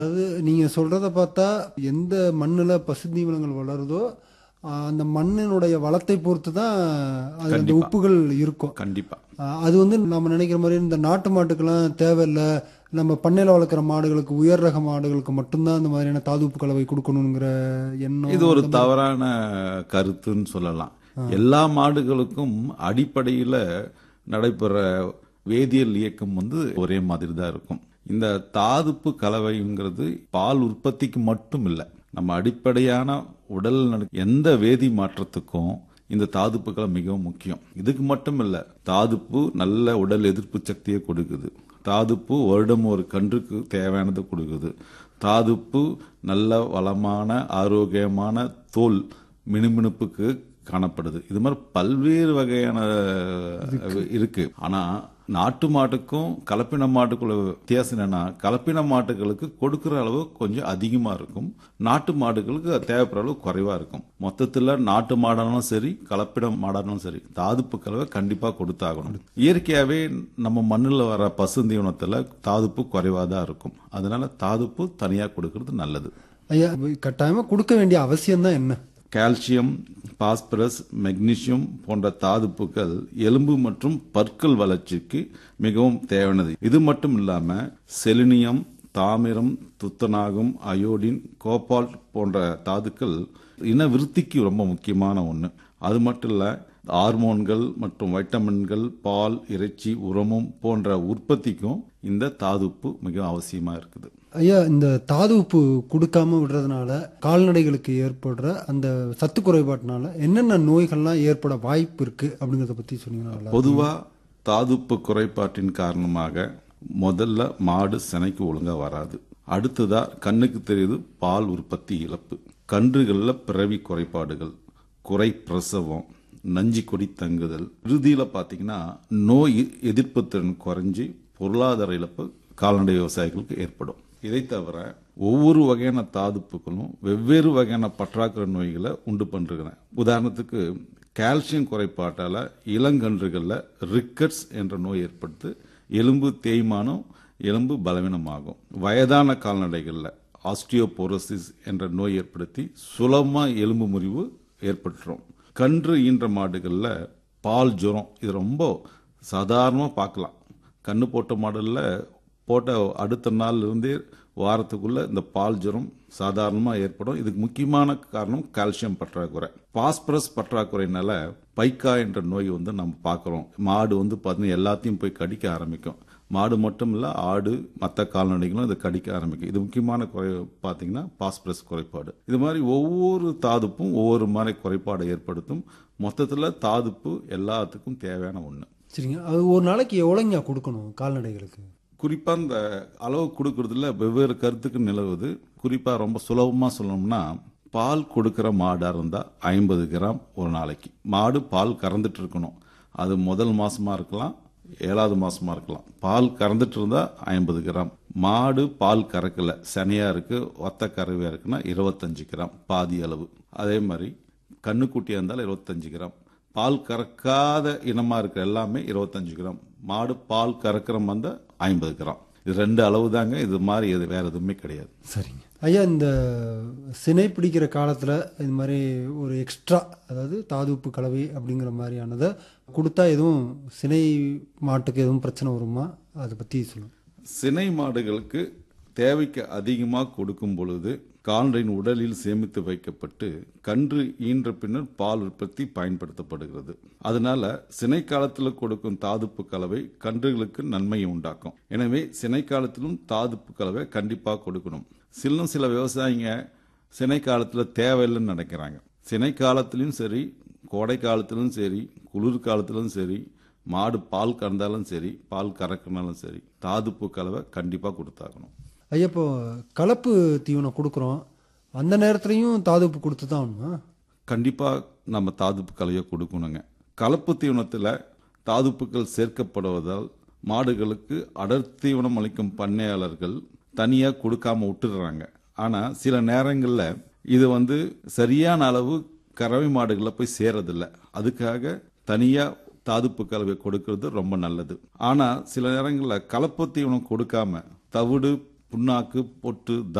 அதாவது நீங்க சொல்றத பார்த்தா எந்த மண்ணுல பசுந்தீவனங்கள் வளருதோ ஆஹ் அந்த மண்ணினுடைய வளத்தை பொறுத்து தான் அது அந்த கண்டிப்பா. உப்புகள் இருக்கும் கண்டிப்பா ஆஹ் அது வந்து நம்ம நினைக்கிற மாதிரி இந்த நாட்டு மாட்டுக்கெல்லாம் தேவையில்லை நம்ம பண்ணையில வளர்க்குற மாடுகளுக்கு உயர் ரக மாடுகளுக்கு மட்டும்தான் இந்த மாதிரியான தாதுப்பு கலவை கொடுக்கணுங்கிற எண்ணம் இது ஒரு தவறான கருத்துன்னு சொல்லலாம் எல்லா மாடுகளுக்கும் அடிப்படையில நடைபெற வேதியியல் இயக்கம் வந்து ஒரே மாதிரி தான் இருக்கும் இந்த தாதுப்பு கலவைங்கிறது பால் உற்பத்திக்கு மட்டும் இல்லை நம்ம அடிப்படையான உடல் நடு- எந்த வேதி மாற்றத்துக்கும் இந்த தாதுப்புகள் மிகவும் முக்கியம் இதுக்கு மட்டும் இல்ல தாதுப்பு நல்ல உடல் எதிர்ப்பு சக்தியை கொடுக்குது தாதுப்பு வருடம் ஒரு கன்றுக்கு தேவையானது கொடுக்குது தாதுப்பு நல்ல வளமான ஆரோக்கியமான தோல் மினுமினுப்புக்கு காணப்படுது இது மாதிரி பல்வேறு வகையான இருக்கு ஆனா நாட்டு மாட்டுக்கும் கலப்பின மாட்டுக்குள்ள வித்தியாசம் என்னன்னா கலப்பின மாட்டுகளுக்கு கொடுக்கிற அளவு கொஞ்சம் அதிகமா இருக்கும் நாட்டு மாடுகளுக்கு தேவைப்படுற அளவு குறைவா இருக்கும் மொத்தத்துல நாட்டு மாடானாலும் சரி கலப்பின மாடானாலும் சரி தாதுப்பு கலவை கண்டிப்பா கொடுத்தாகணும் இயற்கையாவே நம்ம மண்ணுல வர பசுந்தீவனத்துல தாதுப்பு குறைவா தான் இருக்கும் அதனால தாதுப்பு தனியா கொடுக்கறது நல்லது ஐயா கட்டாயமா கொடுக்க வேண்டிய அவசியம் தான் என்ன கால்சியம் பாஸ்பரஸ் மெக்னீசியம் போன்ற தாதுப்புகள் எலும்பு மற்றும் பற்கள் வளர்ச்சிக்கு மிகவும் தேவையானது இது மட்டும் இல்லாம செலினியம் தாமிரம் துத்தநாகம் அயோடின் கோபால்ட் போன்ற தாதுக்கள் இன விருத்திக்கு ரொம்ப முக்கியமான ஒன்று அது மட்டும் இல்ல ஹார்மோன்கள் மற்றும் வைட்டமின்கள் பால் இறைச்சி உரமும் போன்ற உற்பத்திக்கும் இந்த தாதுப்பு மிக அவசியமா இருக்குது ஐயா இந்த தாது உப்பு கொடுக்காம விடுறதுனால கால்நடைகளுக்கு ஏற்படுற அந்த சத்து குறைபாட்டினால என்னென்ன நோய்கள்லாம் ஏற்பட வாய்ப்பு இருக்கு அப்படிங்கறத பத்தி சொன்னீங்கன்னா நல்லா பொதுவா தாதுப்பு குறைபாட்டின் காரணமாக முதல்ல மாடு சினைக்கு ஒழுங்கா வராது அடுத்ததா கண்ணுக்கு தெரியுது பால் உற்பத்தி இழப்பு கன்றுகள்ல பிறவி குறைபாடுகள் குறை பிரசவம் நஞ்சி கொடி தங்குதல் இறுதியில பாத்தீங்கன்னா நோய் எதிர்ப்பு திறன் குறைஞ்சி பொருளாதார இழப்பு கால்நடை விவசாயிகளுக்கு ஏற்படும் இதை தவிர ஒவ்வொரு வகையான தாதுப்புகளும் வெவ்வேறு வகையான பற்றாக்குறை நோய்களை உண்டு பண்றன உதாரணத்துக்கு கால்சியம் குறைபாட்டால இளங்கன்றுகள்ல ரிக்கட்ஸ் என்ற நோய் ஏற்படுத்து எலும்பு தேய்மானம் எலும்பு பலவீனமாகும் வயதான கால்நடைகள்ல ஆஸ்டியோபோரோசிஸ் என்ற நோய் ஏற்படுத்தி சுலபமா எலும்பு முறிவு ஏற்பட்டுரும் கன்று ஈன்ற மாடுகள்ல பால் ஜுரம் இது ரொம்ப சாதாரணமா பார்க்கலாம் கண்ணு போட்ட மாடுல போட்ட அடுத்த நாள்ல இருந்தே வாரத்துக்குள்ள இந்த பால் ஜுரம் சாதாரணமா ஏற்படும் இதுக்கு முக்கியமான காரணம் கால்சியம் பற்றாக்குறை பாஸ்பரஸ் பற்றாக்குறைனால பைக்கா என்ற நோய் வந்து நம்ம பார்க்குறோம் மாடு வந்து பார்த்தீங்கன்னா எல்லாத்தையும் போய் கடிக்க ஆரம்பிக்கும் மாடு மட்டும் இல்ல ஆடு மற்ற கால்நடைகளும் இதை கடிக்க ஆரம்பிக்கும் இது முக்கியமான குறை பார்த்தீங்கன்னா பாஸ்பரஸ் குறைபாடு இது மாதிரி ஒவ்வொரு தாதுப்பும் ஒவ்வொரு மாதிரி குறைபாடை ஏற்படுத்தும் மொத்தத்தில் தாதுப்பு எல்லாத்துக்கும் தேவையான ஒன்று சரிங்க அது ஒரு நாளைக்கு எவ்வளோங்க கொடுக்கணும் கால்நடைகளுக்கு குறிப்பா இந்த அளவு கொடுக்கறதுல வெவ்வேறு கருத்துக்கு நிலவுது குறிப்பா ரொம்ப சுலபமா சொல்லணும்னா பால் கொடுக்கிற மாடா இருந்தா ஐம்பது கிராம் ஒரு நாளைக்கு மாடு பால் கறந்துட்டு இருக்கணும் அது முதல் மாசமா இருக்கலாம் ஏழாவது மாசமா இருக்கலாம் பால் கறந்துட்டு இருந்தா ஐம்பது கிராம் மாடு பால் கறக்கல சனியா இருக்கு ஒத்த கறவையா இருக்குன்னா இருபத்தஞ்சு கிராம் பாதி அளவு அதே மாதிரி கண்ணுக்குட்டியா இருந்தாலும் இருபத்தஞ்சு கிராம் பால் கறக்காத இனமா இருக்கிற எல்லாமே இருபத்தஞ்சு கிராம் மாடு பால் கறக்கிற மந்த ஐம்பது கிராம் இது ரெண்டு அளவு தாங்க இது மாதிரி எது வேற எதுவுமே கிடையாது சரிங்க ஐயா இந்த சினை பிடிக்கிற காலத்தில் இது மாதிரி ஒரு எக்ஸ்ட்ரா அதாவது தாதுப்பு கலவை அப்படிங்கிற மாதிரியானதை கொடுத்தா எதுவும் சினை மாட்டுக்கு எதுவும் பிரச்சனை வருமா அதை பற்றி சொல்லுங்க சினை மாடுகளுக்கு தேவைக்கு அதிகமாக கொடுக்கும் பொழுது கால்நடையின் உடலில் சேமித்து வைக்கப்பட்டு கன்று ஈன்ற பின்னர் பால் உற்பத்தி பயன்படுத்தப்படுகிறது அதனால சினை காலத்தில் கொடுக்கும் தாதுப்பு கலவை கன்றுகளுக்கு நன்மையை உண்டாக்கும் எனவே சினை காலத்திலும் தாதுப்பு கலவை கண்டிப்பாக கொடுக்கணும் சில்லும் சில விவசாயிங்க சினை காலத்தில் தேவையில்லைன்னு நினைக்கிறாங்க சினை காலத்திலும் சரி கோடை காலத்திலும் சரி குளிர் காலத்திலும் சரி மாடு பால் கறந்தாலும் சரி பால் கறக்கினாலும் சரி தாதுப்பு கலவை கண்டிப்பாக கொடுத்தாகணும் ஐயா இப்போ கலப்பு தீவனம் கொடுக்குறோம் அந்த நேரத்துலையும் தாதுப்பு கொடுத்து தான் ஆகணுமா கண்டிப்பாக நம்ம தாதுப்பு கலவையை கொடுக்கணுங்க கலப்பு தீவனத்தில் தாதுப்புகள் சேர்க்கப்படுவதால் மாடுகளுக்கு அடர் தீவனம் அளிக்கும் பண்ணையாளர்கள் தனியாக கொடுக்காம விட்டுடுறாங்க ஆனால் சில நேரங்களில் இது வந்து சரியான அளவு கறவை மாடுகளில் போய் சேரதில்ல அதுக்காக தனியாக தாதுப்பு கலவை கொடுக்கறது ரொம்ப நல்லது ஆனால் சில நேரங்களில் கலப்பு தீவனம் கொடுக்காம தவிடு புண்ணாக்கு பொட்டு